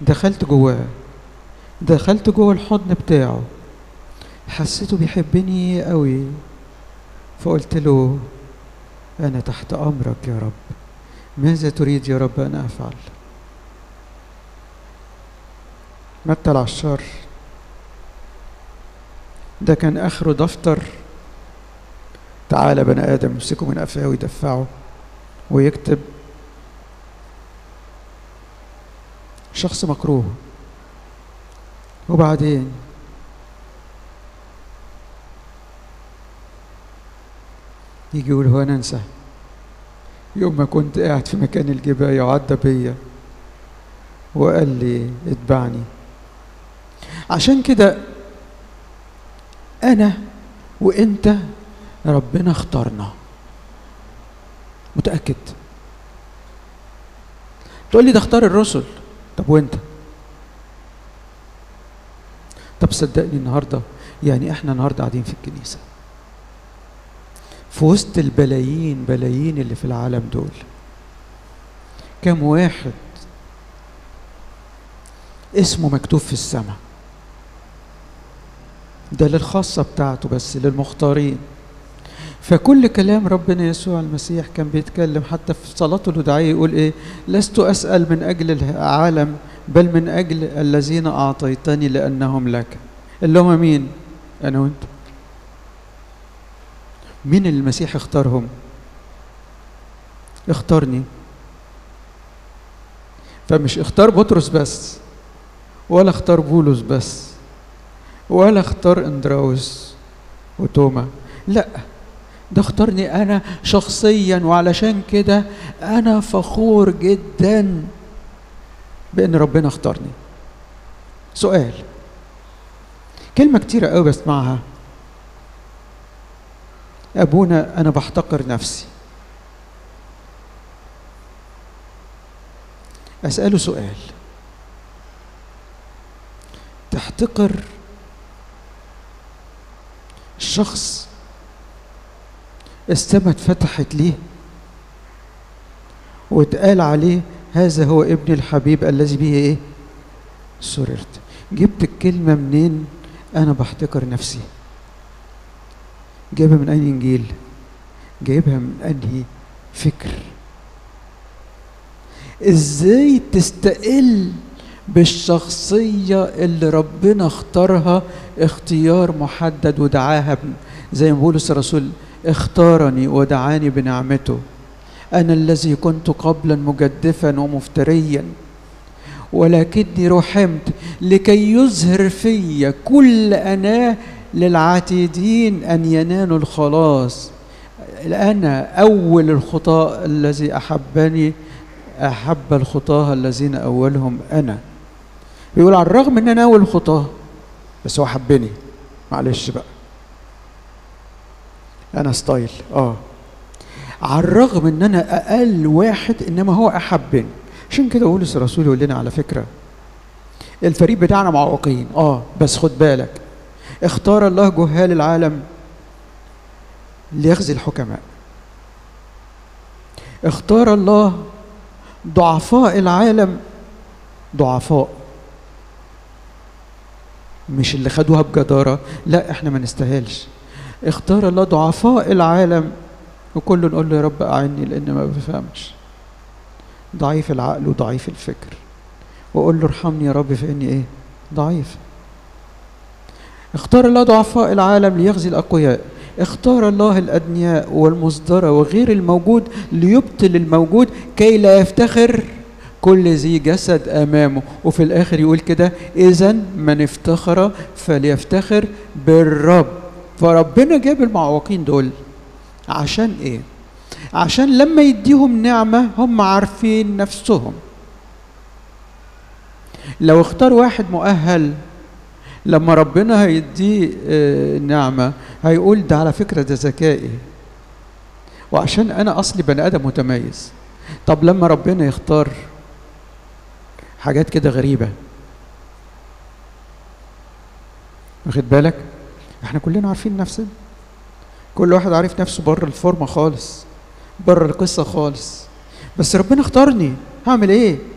دخلت جواه دخلت جوه الحضن بتاعه حسيته بيحبني قوي فقلت له انا تحت امرك يا رب ماذا تريد يا رب ان افعل متى العشار ده كان اخره دفتر تعالى بني ادم يمسكه من قفاه ويدفعه ويكتب شخص مكروه وبعدين يجي يقول هو انا انسى يوم ما كنت قاعد في مكان الجباية وعدى بيا وقال لي اتبعني عشان كده انا وانت ربنا اختارنا متاكد تقول لي ده اختار الرسل طب وانت طب صدقني النهارده يعني احنا النهارده قاعدين في الكنيسه في وسط البلايين بلايين اللي في العالم دول كم واحد اسمه مكتوب في السماء ده للخاصة بتاعته بس للمختارين فكل كلام ربنا يسوع المسيح كان بيتكلم حتى في صلاته الوداعية يقول ايه لست أسأل من أجل العالم بل من أجل الذين أعطيتني لأنهم لك اللي هم مين أنا وأنت مين اللي المسيح اختارهم اختارني فمش اختار بطرس بس ولا اختار بولس بس ولا اختار اندراوس وتوما لا ده اختارني انا شخصيا وعلشان كده انا فخور جدا بان ربنا اختارني سؤال كلمه كتيره قوي بسمعها ابونا انا بحتقر نفسي اساله سؤال تحتقر الشخص السماء اتفتحت ليه واتقال عليه هذا هو ابن الحبيب الذي به ايه سررت جبت الكلمة منين انا بحتقر نفسي جايبها من انهي انجيل جايبها من انهي فكر ازاي تستقل بالشخصية اللي ربنا اختارها اختيار محدد ودعاها زي ما بولس الرسول اختارني ودعاني بنعمته أنا الذي كنت قبلا مجدفا ومفتريا ولكني رحمت لكي يظهر في كل أناه للعاتدين أن ينالوا الخلاص أنا أول الخطاة الذي أحبني أحب الخطاة الذين أولهم أنا بيقول على الرغم أن أنا أول الخطاة بس هو حبني معلش بقى أنا ستايل آه على الرغم أن أنا أقل واحد إنما هو أحبني عشان كده بولس الرسول يقول لنا على فكرة الفريق بتاعنا معوقين آه بس خد بالك اختار الله جهال العالم ليخزي الحكماء اختار الله ضعفاء العالم ضعفاء مش اللي خدوها بجدارة لا احنا ما نستاهلش اختار الله ضعفاء العالم وكل نقول له يا رب أعني لأن ما بفهمش ضعيف العقل وضعيف الفكر وأقول له ارحمني يا رب فإني إيه ضعيف اختار الله ضعفاء العالم ليخزي الأقوياء اختار الله الأدنياء والمصدرة وغير الموجود ليبطل الموجود كي لا يفتخر كل ذي جسد أمامه وفي الآخر يقول كده إذا من افتخر فليفتخر بالرب فربنا جاب المعوقين دول عشان إيه؟ عشان لما يديهم نعمة هم عارفين نفسهم لو اختار واحد مؤهل لما ربنا هيديه نعمة هيقول ده على فكرة ده ذكائي وعشان أنا أصلي بني آدم متميز طب لما ربنا يختار حاجات كده غريبة واخد بالك احنا كلنا عارفين نفسنا كل واحد عارف نفسه بره الفورمة خالص بره القصة خالص بس ربنا اختارني هعمل ايه